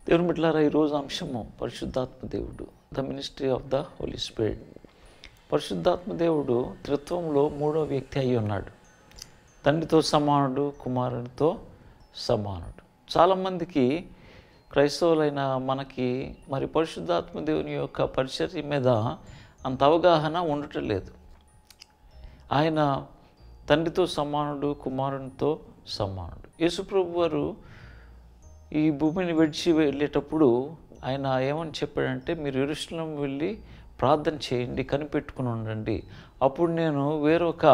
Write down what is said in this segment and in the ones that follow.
దేవుని బిడ్డలారా ఈరోజు అంశము పరిశుద్ధాత్మ దేవుడు the ministry of the Holy Spirit పరిశుద్ధాత్మ దేవుడు త్రిత్వంలో మూడో వ్యక్తి అయి ఉన్నాడు తండ్రితో సమానుడు కుమారునితో సమానుడు చాలామందికి క్రైస్తవులైన మనకి మరి పరిశుద్ధాత్మ దేవుని యొక్క పరిచర్య మీద అంత అవగాహన ఉండటం లేదు ఆయన తండ్రితో సమానుడు కుమారునితో సమానుడు యేసుప్రభు వారు ఈ భూమిని విడిచి వెళ్ళేటప్పుడు ఆయన ఏమని చెప్పాడంటే మీరు ఎరుశలం వెళ్ళి ప్రార్థన చేయండి కనిపెట్టుకుని ఉండండి అప్పుడు నేను వేరొక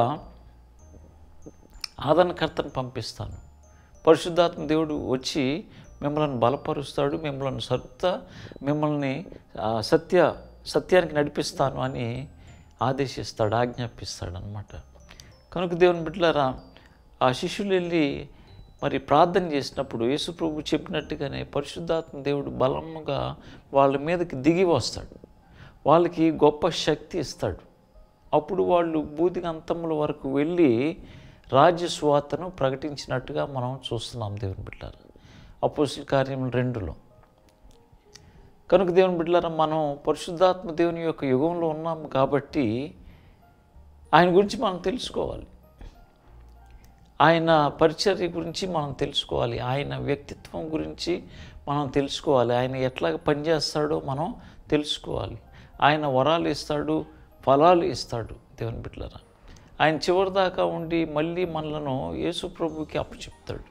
ఆదరణకర్తను పంపిస్తాను పరిశుద్ధాత్మ దేవుడు వచ్చి మిమ్మల్ని బలపరుస్తాడు మిమ్మల్ని సత్త మిమ్మల్ని ఆ, సత్య సత్యానికి నడిపిస్తాను అని ఆదేశిస్తాడు ఆజ్ఞాపిస్తాడు అనమాట కనుక దేవుని బిడ్డలారా ఆ శిష్యులు వెళ్ళి మరి ప్రార్థన చేసినప్పుడు యేసుప్రభు చెప్పినట్టుగానే పరిశుద్ధాత్మ దేవుడు బలముగా వాళ్ళ మీదకి దిగి వస్తాడు వాళ్ళకి గొప్ప శక్తి ఇస్తాడు అప్పుడు వాళ్ళు బూదిగంతముల వరకు వెళ్ళి రాజ్య స్వాతను ప్రకటించినట్టుగా మనం చూస్తున్నాం దేవుని బిడ్డారు అపోజిల్ కార్యం రెండులో కనుక దేవుని బిడ్డలారా మనం పరిశుద్ధాత్మ దేవుని యొక్క యుగంలో ఉన్నాము కాబట్టి ఆయన గురించి మనం తెలుసుకోవాలి ఆయన పరిచర్య గురించి మనం తెలుసుకోవాలి ఆయన వ్యక్తిత్వం గురించి మనం తెలుసుకోవాలి ఆయన ఎట్లా పనిచేస్తాడో మనం తెలుసుకోవాలి ఆయన వరాలు ఇస్తాడు ఫలాలు ఇస్తాడు దేవుని బిడ్డలరా ఆయన చివరిదాకా ఉండి మళ్ళీ మనలను యేసు ప్రభుకి అప్పచెప్తాడు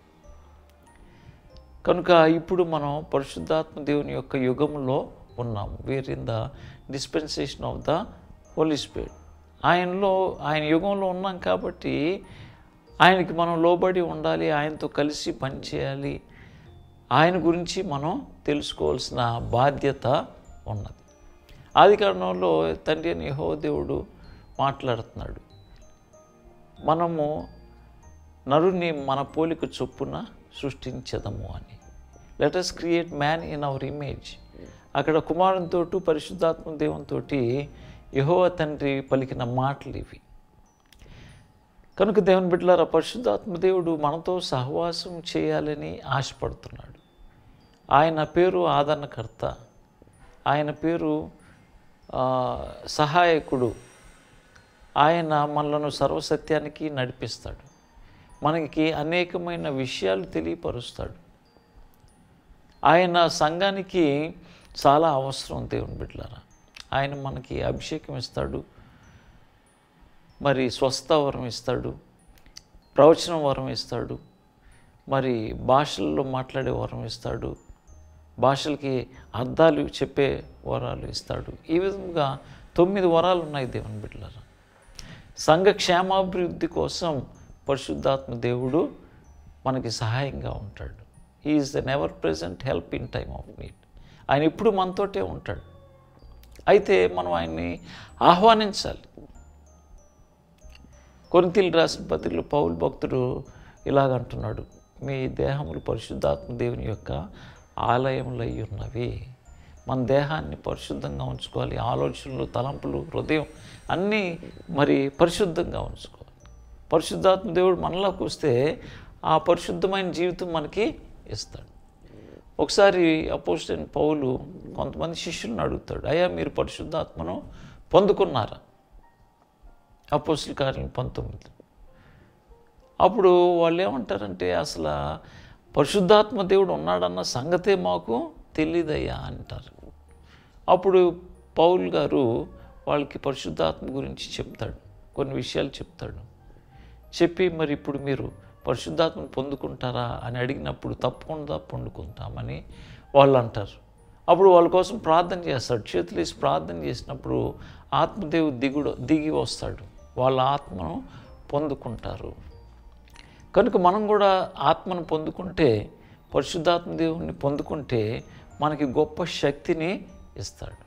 కనుక ఇప్పుడు మనం పరిశుద్ధాత్మ దేవుని యొక్క యుగంలో ఉన్నాం where in the dispensation of the Holy Spirit ఆయనలో ఆయన యుగంలో ఉన్నాం కాబట్టి ఆయనకి మనం లోబడి ఉండాలి ఆయనతో కలిసి పనిచేయాలి ఆయన గురించి మనం తెలుసుకోవాల్సిన బాధ్యత ఉన్నది ఆది కారణంలో తండ్రి అని యెహోవా దేవుడు మాట్లాడుతున్నాడు మనము నరుని మన పోలిక చొప్పున సృష్టించదము అని let us create man in our image అక్కడ కుమారునితోటి పరిశుద్ధాత్మ దేవునితో యహోవ తండ్రి పలికిన మాటలు ఇవి కనుక దేవుని బిడ్డలారా పరిశుద్ధాత్మ దేవుడు మనతో సహవాసం చేయాలని ఆశపడుతున్నాడు ఆయన పేరు ఆదరణకర్త ఆయన పేరు ఆ, సహాయకుడు ఆయన మనలను సర్వసత్యానికి నడిపిస్తాడు మనకి అనేకమైన విషయాలు తెలియపరుస్తాడు ఆయన సంఘానికి చాలా అవసరం దేవుని బిడ్డలారా ఆయన మనకి అభిషేకం ఇస్తాడు మరి స్వస్థ వరం ఇస్తాడు ప్రవచనం వరం ఇస్తాడు మరి భాషల్లో మాట్లాడే వరం ఇస్తాడు భాషలకి అర్థాలు చెప్పే వరాలు ఇస్తాడు ఈ విధంగా తొమ్మిది వరాలు ఉన్నాయి దేవుని బిడ్డలారా సంఘ క్షేమాభివృద్ధి కోసం పరిశుద్ధాత్మ దేవుడు మనకి సహాయంగా ఉంటాడు is the never present help in time of need ఆయన ఎప్పుడు మనతోటే ఉంటాడు అయితే మనం ఆయన్ని ఆహ్వానించాలి కొరింతీలు రాసిన పత్రికలు పౌల్ భక్తుడు ఇలాగంటున్నాడు మీ దేహములు పరిశుద్ధాత్మ దేవుని యొక్క ఆలయములు అయి ఉన్నవి మన దేహాన్ని పరిశుద్ధంగా ఉంచుకోవాలి ఆలోచనలు తలంపులు హృదయం అన్నీ మరి పరిశుద్ధంగా ఉంచుకోవాలి పరిశుద్ధాత్మ దేవుడు మనలోకి వస్తే ఆ పరిశుద్ధమైన జీవితం మనకి ఇస్తాడు ఒకసారి అపోజిట్ పౌలు కొంతమంది శిష్యులను అడుగుతాడు అయ్యా మీరు పరిశుద్ధాత్మను పొందుకున్నారా అపోజిల్ కార్యం పంతొమ్మిది అప్పుడు వాళ్ళు ఏమంటారంటే అసలు పరిశుద్ధాత్మ దేవుడు ఉన్నాడన్న సంగతే మాకు తెలియదయ్యా అంటారు అప్పుడు పౌల్ గారు వాళ్ళకి పరిశుద్ధాత్మ గురించి చెప్తాడు కొన్ని విషయాలు చెప్తాడు చెప్పి మరి ఇప్పుడు మీరు పరిశుద్ధాత్మను పొందుకుంటారా అని అడిగినప్పుడు తప్పకుండా పొందుకుంటామని వాళ్ళు అంటారు అప్పుడు వాళ్ళ కోసం ప్రార్థన చేస్తాడు చేతులు వేసి ప్రార్థన చేసినప్పుడు ఆత్మదేవుడు దిగుడు దిగి వస్తాడు వాళ్ళ ఆత్మను పొందుకుంటారు కనుక మనం కూడా ఆత్మను పొందుకుంటే పరిశుద్ధాత్మ దేవుణ్ణి పొందుకుంటే మనకి గొప్ప శక్తిని ఇస్తాడు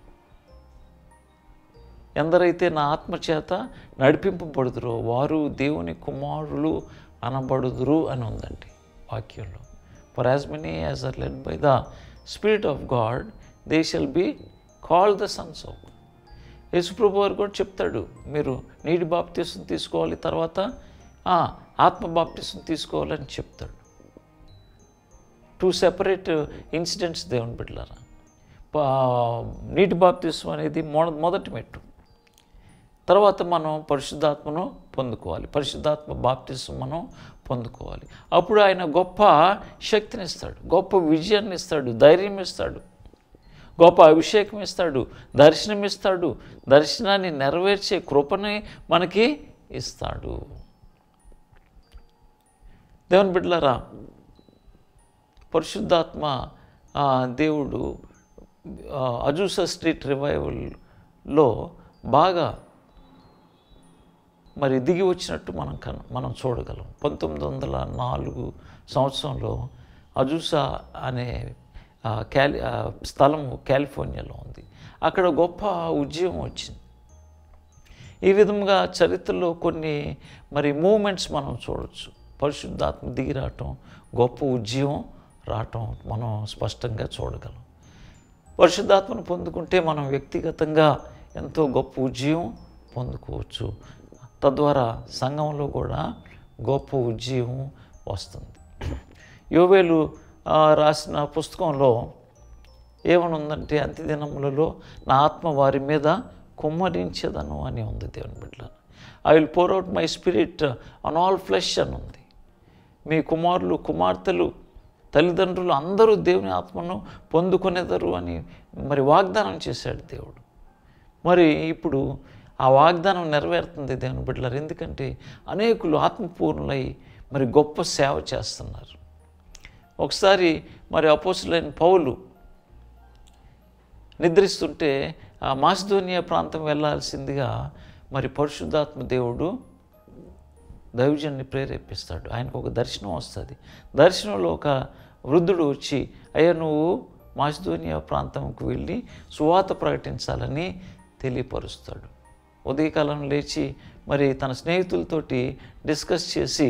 ఎందరైతే నా ఆత్మ చేత నడిపింపబడుదురో వారు దేవుని కుమారులు అనబడుదురు అని ఉందండి వాక్యంలో for as many as are led by the Spirit of God they shall be call the sons of యేసుప్రభు వారు కూడా చెప్తాడు మీరు నీటి బాప్తీసం తీసుకోవాలి తర్వాత ఆ, ఆత్మ బాప్తీసం తీసుకోవాలని చెప్తాడు టూ సెపరేట్ ఇన్సిడెంట్స్ దేవుని బిడ్డలారా పా- నీటి బాప్తిస్వం అనేది మొ మొదటి మెట్టు తర్వాత మనం పరిశుద్ధాత్మను పొందుకోవాలి పరిశుద్ధాత్మ బాప్తిస్వం మనం పొందుకోవాలి అప్పుడు ఆయన గొప్ప శక్తిని ఇస్తాడు గొప్ప విజయాన్ని ఇస్తాడు ధైర్యం ఇస్తాడు గొప్ప అభిషేకం ఇస్తాడు దర్శనం ఇస్తాడు దర్శనాన్ని నెరవేర్చే కృపని మనకి ఇస్తాడు దేవుని బిడ్డలారా పరిశుద్ధాత్మ ఆ, దేవుడు ఆ, అజూసా స్ట్రీట్ రివైవల్లో బాగా మరి దిగి వచ్చినట్టు మనం కన మనం చూడగలం పంతొమ్మిది వందల నాలుగు సంవత్సరంలో అజూసా అనే ఆ, క్యాలి ఆ, స్థలం కాలిఫోర్నియాలో ఉంది అక్కడ గొప్ప ఉద్యమం వచ్చింది ఈ విధంగా చరిత్రలో కొన్ని మరి మూమెంట్స్ మనం చూడొచ్చు పరిశుద్ధాత్మ దిగి రావటం గొప్ప ఉద్యమం రావటం మనం స్పష్టంగా చూడగలం పరిశుద్ధాత్మను పొందుకుంటే మనం వ్యక్తిగతంగా ఎంతో గొప్ప ఉద్యమం పొందుకోవచ్చు తద్వారా సంఘంలో కూడా గొప్ప ఉద్యమం వస్తుంది యోవేలు ఆ, రాసిన పుస్తకంలో ఏమనుందంటే అంత్యదినములలో నా ఆత్మ వారి మీద కుమ్మరించేదను అని ఉంది దేవుని బిడ్డ I will pour out my Spirit on all flesh అని ఉంది మీ కుమారులు కుమార్తెలు తల్లిదండ్రులు అందరూ దేవుని ఆత్మను పొందుకునేదరు అని మరి వాగ్దానం చేశాడు దేవుడు మరి ఇప్పుడు ఆ వాగ్దానం నెరవేరుతుంది దేవుని బిడ్డలారు ఎందుకంటే అనేకులు ఆత్మపూర్ణులై మరి గొప్ప సేవ చేస్తున్నారు ఒకసారి మరి అపోసులైన పౌలు నిద్రిస్తుంటే ఆ మాసిధోనియా ప్రాంతం వెళ్ళాల్సిందిగా మరి పరిశుద్ధాత్మ దేవుడు దైవజన్ని ప్రేరేపిస్తాడు ఆయనకు ఒక దర్శనం వస్తుంది దర్శనంలో ఒక వృద్ధుడు వచ్చి అయ్యా నువ్వు మాసిధోనియా ప్రాంతంకు వెళ్ళి సువాత ప్రకటించాలని తెలియపరుస్తాడు ఉదయకాలం లేచి మరి తన స్నేహితులతోటి డిస్కస్ చేసి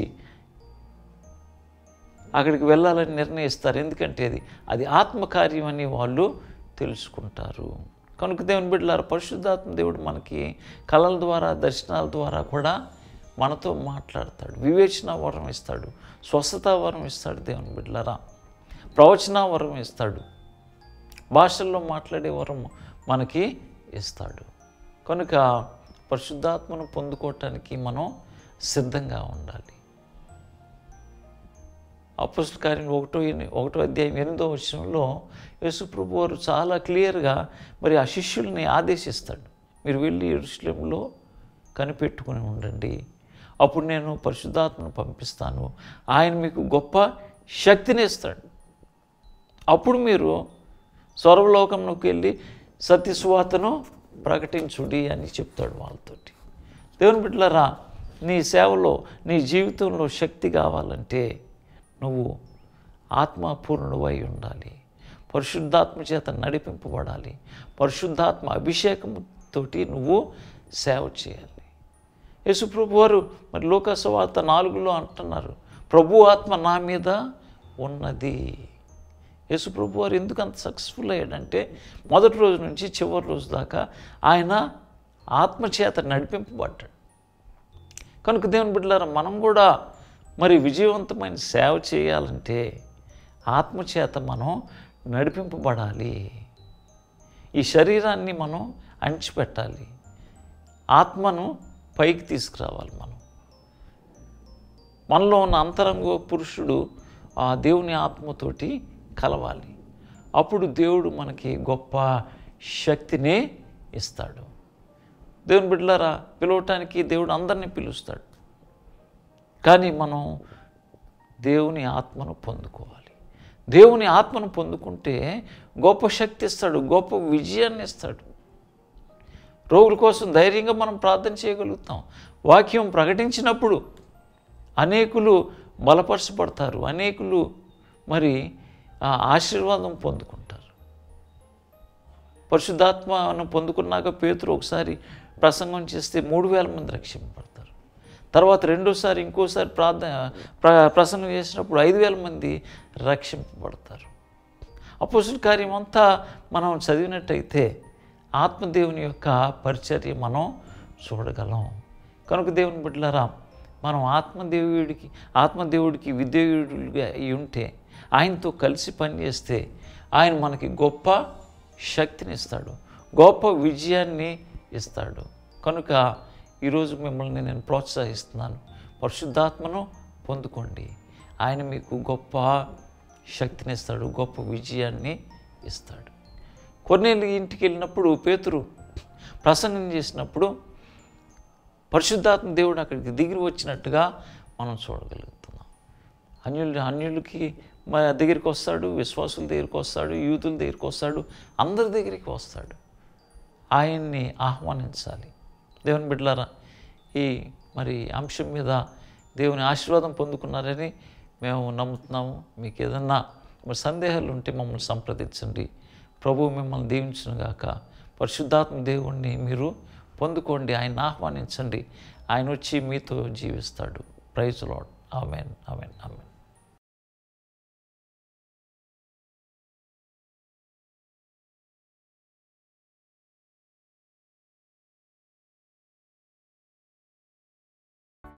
అక్కడికి వెళ్ళాలని నిర్ణయిస్తారు ఎందుకంటే అది అది ఆత్మకార్యం అని వాళ్ళు తెలుసుకుంటారు కనుక దేవుని బిడ్డలారు పరిశుద్ధాత్మ దేవుడు మనకి కళల ద్వారా దర్శనాల ద్వారా కూడా మనతో మాట్లాడతాడు వివేచన వరం ఇస్తాడు స్వస్థత వరం ఇస్తాడు దేవుని బిడ్డలారా ప్రవచన వరం ఇస్తాడు భాషల్లో మాట్లాడే వరం మనకి ఇస్తాడు కనుక పరిశుద్ధాత్మను పొందుకోవటానికి మనం సిద్ధంగా ఉండాలి అపోస్తుల కార్యం ఒకటో ఎని- ఒకటో అధ్యాయం ఎనిమిదో వచనంలో యేసుప్రభు వారు చాలా క్లియర్గా మరి ఆ శిష్యుల్ని ఆదేశిస్తాడు మీరు వెళ్ళి ఎరుసలేంలో కనిపెట్టుకుని ఉండండి అప్పుడు నేను పరిశుద్ధాత్మను పంపిస్తాను ఆయన మీకు గొప్ప శక్తిని ఇస్తాడు అప్పుడు మీరు స్వర్వలోకంలోకి వెళ్ళి సత్యసువార్తను ప్రకటించుడి అని చెప్తాడు వాళ్ళతోటి దేవుని బిడ్డలారా నీ సేవలో నీ జీవితంలో శక్తి కావాలంటే నువ్వు ఆత్మపూర్ణుడై ఉండాలి పరిశుద్ధాత్మ చేత నడిపింపబడాలి పరిశుద్ధాత్మ అభిషేకంతోటి నువ్వు సేవ చేయాలి యేసుప్రభు వారు మరి లోకసవార్త నాలుగులో అంటున్నారు ప్రభు ఆత్మ నా మీద ఉన్నది యేసుప్రభు వారు ఎందుకు అంత సక్సెస్ఫుల్ అయ్యాడంటే మొదటి రోజు నుంచి చివరి రోజు దాకా ఆయన ఆత్మచేత నడిపింపబడ్డాడు కనుక దేవుని బిడ్డలారా మనం కూడా మరి విజయవంతమైన సేవ చేయాలంటే ఆత్మచేత మనం నడిపింపబడాలి ఈ శరీరాన్ని మనం అణిచిపెట్టాలి ఆత్మను పైకి తీసుకురావాలి మనం మనలో ఉన్న అంతరంగ పురుషుడు ఆ దేవుని ఆత్మతోటి కలవాలి అప్పుడు దేవుడు మనకి గొప్ప శక్తిని ఇస్తాడు దేవుని బిడ్డలారా పిలవటానికి దేవుడు అందరినీ పిలుస్తాడు కానీ మనం దేవుని ఆత్మను పొందుకోవాలి దేవుని ఆత్మను పొందుకుంటే గొప్ప శక్తి ఇస్తాడు గొప్ప విజయాన్ని ఇస్తాడు రోగుల కోసం ధైర్యంగా మనం ప్రార్థన చేయగలుగుతాం వాక్యం ప్రకటించినప్పుడు అనేకులు బలపరచబడతారు అనేకులు మరి ఆ ఆశీర్వాదం పొందుకుంటారు పరిశుద్ధాత్మను పొందుకున్నాక పేతురు ఒకసారి ప్రసంగం చేస్తే మూడు వేల మంది రక్షింపబడతారు తర్వాత రెండోసారి ఇంకోసారి ప్రార్థన ప్ర ప్రసంగం చేసినప్పుడు ఐదు వేల మంది రక్షింపబడతారు అపోసుల కార్యం అంతా మనం చదివినట్టయితే ఆత్మదేవుని యొక్క పరిచర్య మనం చూడగలం కనుక దేవుని బిడ్డలారా మనం ఆత్మదేవుడికి ఆత్మదేవుడికి విధేయుడుగా అయి ఉంటే ఆయనతో కలిసి పనిచేస్తే ఆయన మనకి గొప్ప శక్తిని ఇస్తాడు గొప్ప విజయాన్ని ఇస్తాడు కనుక ఈరోజు మిమ్మల్ని నేను ప్రోత్సహిస్తున్నాను పరిశుద్ధాత్మను పొందుకోండి ఆయన మీకు గొప్ప శక్తిని ఇస్తాడు గొప్ప విజయాన్ని ఇస్తాడు కొన్నేళ్ళు ఇంటికి వెళ్ళినప్పుడు పేతురు ప్రసంగం చేసినప్పుడు పరిశుద్ధాత్మ దేవుడు అక్కడికి దిగి వచ్చినట్టుగా మనం చూడగలుగుతున్నాం అన్యులు అన్యులకి మన దగ్గరికి వస్తాడు విశ్వాసుల దగ్గరికి వస్తాడు యూతుల దగ్గరికి వస్తాడు అందరి దగ్గరికి వస్తాడు ఆయన్ని ఆహ్వానించాలి దేవుని బిడ్డలారా ఈ మరి అంశం మీద దేవుని ఆశీర్వాదం పొందుకున్నారని మేము నమ్ముతున్నాము మీకు ఏదన్నా మరి సందేహాలు ఉంటే మమ్మల్ని సంప్రదించండి ప్రభు మిమ్మల్ని దీవించును గాక పరిశుద్ధాత్మ దేవుణ్ణి మీరు పొందుకోండి ఆయన ఆహ్వానించండి ఆయన వచ్చి మీతో జీవిస్తాడు praise Lord amen amen amen